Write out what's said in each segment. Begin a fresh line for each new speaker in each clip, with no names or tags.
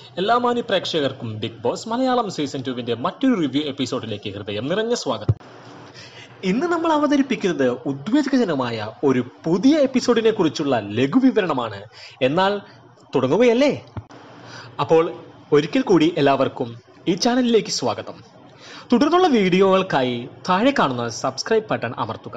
എല്ലാ മാന്യ പ്രേക്ഷകർക്കും ബിഗ് ബോസ് മലയാളം സീസൺ ടുവിന്റെ മറ്റൊരു റിവ്യൂ എപ്പിസോഡിലേക്ക് ഹൃദയം നിറഞ്ഞ സ്വാഗതം ഇന്ന് നമ്മൾ അവതരിപ്പിക്കുന്നത് ഉദ്വേഗജനമായ ഒരു പുതിയ എപ്പിസോഡിനെ കുറിച്ചുള്ള ലഘുവിവരണമാണ് എന്നാൽ തുടങ്ങുകയല്ലേ അപ്പോൾ ഒരിക്കൽ കൂടി എല്ലാവർക്കും ഈ ചാനലിലേക്ക് സ്വാഗതം തുടർന്നുള്ള വീഡിയോകൾക്കായി താഴെ കാണുന്ന സബ്സ്ക്രൈബ് ബട്ടൺ അമർത്തുക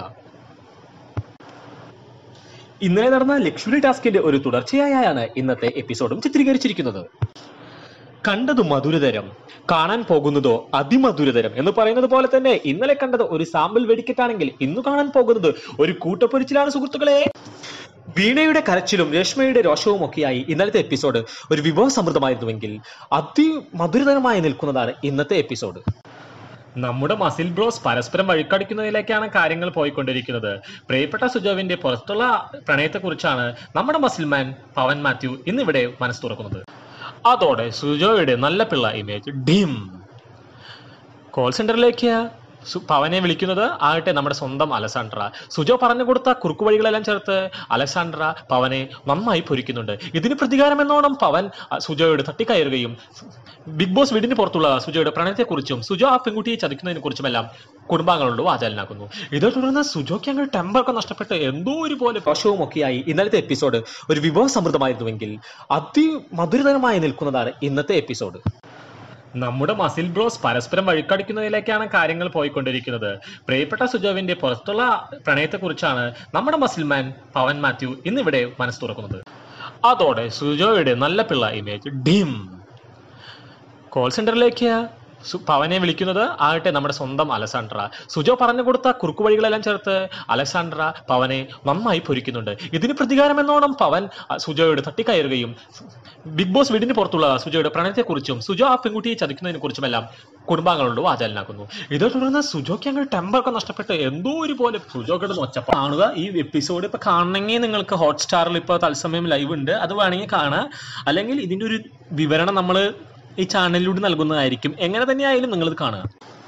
ഇന്നലെ നടന്ന ലക്ഷറി ടാസ്കിന്റെ ഒരു തുടർച്ചയായാണ് ഇന്നത്തെ എപ്പിസോഡും ചിത്രീകരിച്ചിരിക്കുന്നത് കണ്ടത് മധുരതരം കാണാൻ പോകുന്നതോ അതിമധുരതരം എന്ന് പറയുന്നത് പോലെ തന്നെ ഇന്നലെ കണ്ടത് ഒരു സാമ്പിൾ വെടിക്കെട്ടാണെങ്കിൽ ഇന്ന് കാണാൻ പോകുന്നത് ഒരു കൂട്ടപ്പൊരിച്ചിലാണ് സുഹൃത്തുക്കളെ വീണയുടെ കരച്ചിലും രശ്മയുടെ രോഷവും ഒക്കെയായി ഇന്നലത്തെ എപ്പിസോഡ് ഒരു വിഭവ സമൃദ്ധമായിരുന്നുവെങ്കിൽ അതിമധുരതരമായി നിൽക്കുന്നതാണ് ഇന്നത്തെ എപ്പിസോഡ് നമ്മുടെ മസിൽ ബ്രോസ് പരസ്പരം വഴിക്കടിക്കുന്നതിലേക്കാണ് കാര്യങ്ങൾ പോയിക്കൊണ്ടിരിക്കുന്നത് പ്രിയപ്പെട്ട സുജോവിന്റെ പുറത്തുള്ള പ്രണയത്തെക്കുറിച്ചാണ് നമ്മുടെ മസിൽമാൻ പവൻ മാത്യു ഇന്നിവിടെ മനസ്സ് തുറക്കുന്നത് അതോടെ സുജോയുടെ നല്ല പിള്ള ഇമേജ് ഡിം കോൾ സെന്ററിലേക്ക് സു- പവനെ വിളിക്കുന്നത് ആകട്ടെ നമ്മുടെ സ്വന്തം അലസാൻഡ്ര സുജോ പറഞ്ഞു കൊടുത്ത കുറുക്കു വഴികളെല്ലാം ചേർത്ത് അലസാൻഡ്ര പവനെ നന്നായി പൊരിക്കുന്നുണ്ട് ഇതിന് പ്രതികാരം എന്നോണം പവൻ അ, സുജോയോട് തട്ടിക്കയറുകയും ബിഗ് ബോസ് വീടിന് പുറത്തുള്ള സുജോയുടെ പ്രണയത്തെക്കുറിച്ചും സുജോ ആ പെൺകുട്ടിയെ ചതിക്കുന്നതിനെ കുറിച്ചുമെല്ലാം കുടുംബാംഗങ്ങളോട് വാചാലനാക്കുന്നു ഇതേ തുടർന്ന് സുജോയ്ക്ക് അങ്ങനെ ടെമ്പറൊക്കെ നഷ്ടപ്പെട്ട് എന്തോ ഒരു പോലെ പ്രശവും ഒക്കെയായി ഇന്നലത്തെ എപ്പിസോഡ് ഒരു വിഭവ സമൃദ്ധമായിരുന്നുവെങ്കിൽ അതിമധുരതരമായി നിൽക്കുന്നതാണ് ഇന്നത്തെ എപ്പിസോഡ് നമ്മുടെ മസിൽ ബ്രോസ് പരസ്പരം വഴിക്കടിക്കുന്നതിലേക്കാണ് കാര്യങ്ങൾ പോയിക്കൊണ്ടിരിക്കുന്നത് പ്രിയപ്പെട്ട സുജോവിന്റെ പുറത്തുള്ള പ്രണയത്തെക്കുറിച്ചാണ് നമ്മുടെ മസിൽമാൻ പവൻ മാത്യു ഇന്നിവിടെ മനസ്സ് തുറക്കുന്നത് അതോടെ സുജോയുടെ നല്ല പിള്ള ഇമേജ് ഡിം കോൾ സെന്ററിലേക്ക് സു- പവനെ വിളിക്കുന്നത് ആകട്ടെ നമ്മുടെ സ്വന്തം അലസാൻഡ്ര സുജോ പറഞ്ഞു കൊടുത്ത കുറുക്കു വഴികളെല്ലാം ചേർത്ത് അലസാൻഡ്ര പവനെ നന്നായി പൊരിക്കുന്നുണ്ട് ഇതിന് പ്രതികാരം എന്നോണം പവൻ അ, സുജോയോട് തട്ടിക്കയറുകയും ബിഗ് ബോസ് വീടിന് പുറത്തുള്ള സുജോയുടെ പ്രണയത്തെക്കുറിച്ചും സുജോ ആ പെൺകുട്ടിയെ ചതിക്കുന്നതിനെ കുറിച്ചുമെല്ലാം കുടുംബാംഗങ്ങളോട് വാചാലനാക്കുന്നു ഇതേ തുടർന്ന് സുജോയ്ക്ക് അങ്ങനെ ടെമ്പറൊക്കെ നഷ്ടപ്പെട്ട് എന്തോ ഒരു പോലെ സുജോ കിടന്ന് ഒച്ചപ്പ കാണുക ഈ എപ്പിസോഡ് ഇപ്പൊ കാണണമെങ്കിൽ നിങ്ങൾക്ക് ഹോട്ട്സ്റ്റാറിൽ ഇപ്പോൾ തത്സമയം ലൈവ് ഉണ്ട് അത് വേണമെങ്കിൽ കാണാം അല്ലെങ്കിൽ ഇതിന്റെ ഒരു വിവരണം നമ്മൾ ഈ ചാനലിലൂടെ നൽകുന്നതായിരിക്കും എങ്ങനെ തന്നെയായാലും നിങ്ങളിത് കാണുക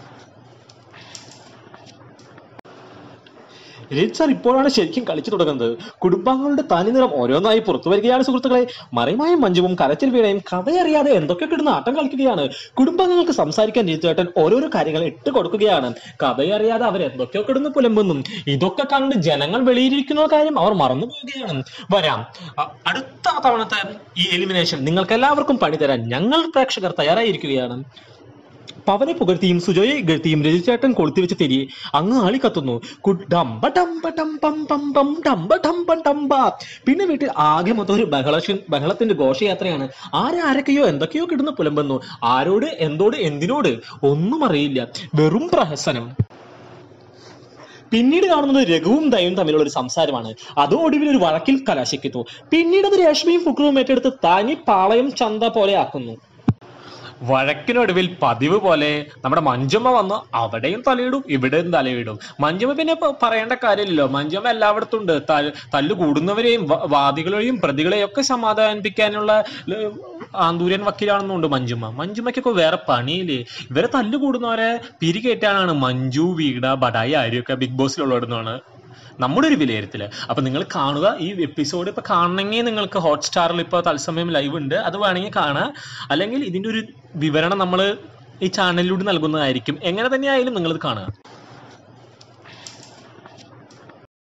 രജിത് സാർ ഇപ്പോഴാണ് ശരിക്കും കളിച്ചു തുടങ്ങുന്നത് കുടുംബാംഗങ്ങളുടെ തനിനിറം ഓരോന്നായി പുറത്തു വരികയാണ് സുഹൃത്തുക്കളെ മറിമായും മഞ്ജുവും കരച്ചിൽ വീണയും കഥയറിയാതെ എന്തൊക്കെ കിടന്ന് ആട്ടം കളിക്കുകയാണ് കുടുംബാംഗങ്ങൾക്ക് സംസാരിക്കാൻ രജിത്തേട്ടൻ ഓരോരോ കാര്യങ്ങൾ ഇട്ട് കൊടുക്കുകയാണ് കഥയറിയാതെ അവർ എന്തൊക്കെയോ കിടന്ന് പുലമ്പുന്നു ഇതൊക്കെ കണ്ട് ജനങ്ങൾ വെളിയിരിക്കുന്ന കാര്യം അവർ മറന്നു പോവുകയാണ് വരാം അ- അടുത്ത തവണത്തെ ഈ എലിമിനേഷൻ നിങ്ങൾക്ക് എല്ലാവർക്കും പണി തരാൻ ഞങ്ങൾ പ്രേക്ഷകർ തയ്യാറായിരിക്കുകയാണ് പവനെ പുകഴ്ത്തിയും സുജോയെ ഇകഴ്ത്തിയും രജിചേട്ടൻ കൊളുത്തി വെച്ച് തിരി അങ്ങ് ആളി കത്തുന്നു കു- ഡംബ ഡംബ ഡംബം ബം ബം ഡംബ ഡംബ ഡംബ പിന്നെ വീട്ടിൽ ആകെ മൊത്തം ഒരു ബഹള ബഹളത്തിന്റെ ഘോഷയാത്രയാണ് ആരാരൊക്കെയോ എന്തൊക്കെയോ കിടന്ന് പുലമ്പുന്നു ആരോട് എന്തോട് എന്തിനോട് ഒന്നും അറിയില്ല വെറും പ്രഹസനം പിന്നീട് കാണുന്നത് രഘുവും ദയവും തമ്മിലുള്ള ഒരു സംസാരമാണ് അത് ഒടുവിൽ ഒരു വഴക്കിൽ കലാശിക്കുന്നു പിന്നീട് അത് രേഷ്മയും ഫുക്രുവും ഏറ്റെടുത്ത് തനി പാളയം ചന്ത പോലെ ആക്കുന്നു വഴക്കിനൊടുവിൽ പതിവ് പോലെ നമ്മുടെ മഞ്ജമ്മ വന്ന് അവിടെയും തലയിടും ഇവിടെയും തലയിടും മഞ്ജമ്മ പിന്നെ ഇപ്പൊ പറയേണ്ട കാര്യമില്ലല്ലോ മഞ്ജമ്മ എല്ലായിടത്തും ഉണ്ട് ത- തല്ല് കൂടുന്നവരെയും വ- വാദികളെയും പ്രതികളെയും ഒക്കെ സമാധാനിപ്പിക്കാനുള്ള ല- ആന്തൂര്യൻ വക്കീലാണെന്നുണ്ട് മഞ്ജുമ്മ മഞ്ജുമ്മയ്ക്കൊക്കെ വേറെ പണിയില്ലേ ഇവരെ തല്ല് കൂടുന്നവരെ പിരികേറ്റാനാണ് മഞ്ജു വീട ബഡായി ആര്യൊക്കെ ബിഗ് ബോസിലുള്ളതെന്നാണ് നമ്മുടെ ഒരു വിലയിരുത്തല് അപ്പൊ നിങ്ങൾ കാണുക ഈ എപ്പിസോഡ് ഇപ്പൊ കാണണമെങ്കിൽ നിങ്ങൾക്ക് ഹോട്ട്സ്റ്റാറിൽ ഇപ്പോൾ തത്സമയം ലൈവ് ഉണ്ട് അത് വേണമെങ്കിൽ കാണാം അല്ലെങ്കിൽ ഇതിന്റെ ഒരു വിവരണം നമ്മൾ ഈ ചാനലിലൂടെ നൽകുന്നതായിരിക്കും എങ്ങനെ തന്നെയായാലും നിങ്ങളിത് കാണുക